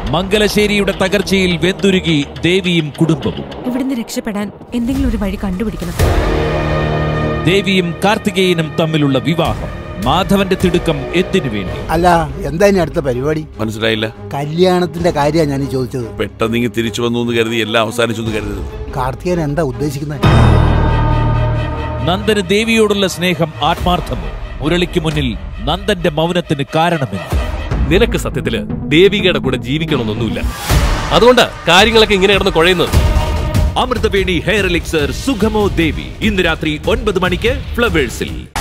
മംഗലശ്ശേരിയുടെ തകർച്ചയിൽ വെന്തുരുകി ദേവിയും കുടുംബവും ഇവിടുന്ന് രക്ഷപ്പെടാൻ എന്തെങ്കിലും ഒരു വഴി കണ്ടുപിടിക്കണം ദേവിയും കാർത്തികേയനും തമ്മിലുള്ള വിവാഹം മാധവന്റെ തിടുക്കം എന്തിനു വേണ്ടി അല്ല എന്താ ഇനി അടുത്ത പരിപാടി മനസ്സിലായില്ല കല്യാണത്തിന്റെ കാര്യമാണ് ഞാൻ ഈ ചോദിച്ചത് പെട്ടെന്ന് ഇങ്ങ് തിരിച്ചു വന്നു എന്ന് കരുതി എല്ലാം അവസാനിച്ചു എന്ന് കരുതരുത് കാർത്തികൻ എന്താ ഉദ്ദേശിക്കുന്നത് നന്ദന് ദേവിയോടുള്ള സ്നേഹം ആത്മാർത്ഥമോ മുരളിക്ക് മുന്നിൽ നന്ദന്റെ മൗനത്തിന് കാരണമെന്ന് നിനക്ക് സത്യത്തില് ദേവികയുടെ കൂടെ ജീവിക്കണമെന്നൊന്നുമില്ല അതുകൊണ്ട് കാര്യങ്ങളൊക്കെ ഇങ്ങനെ കിടന്ന് കുഴയുന്നത് അമൃതവേണി ഹെയർ എലിക്സർ സുഖമോ ദേവി ഇന്ന് രാത്രി ഒൻപത് മണിക്ക് ഫ്ലവേഴ്സിൽ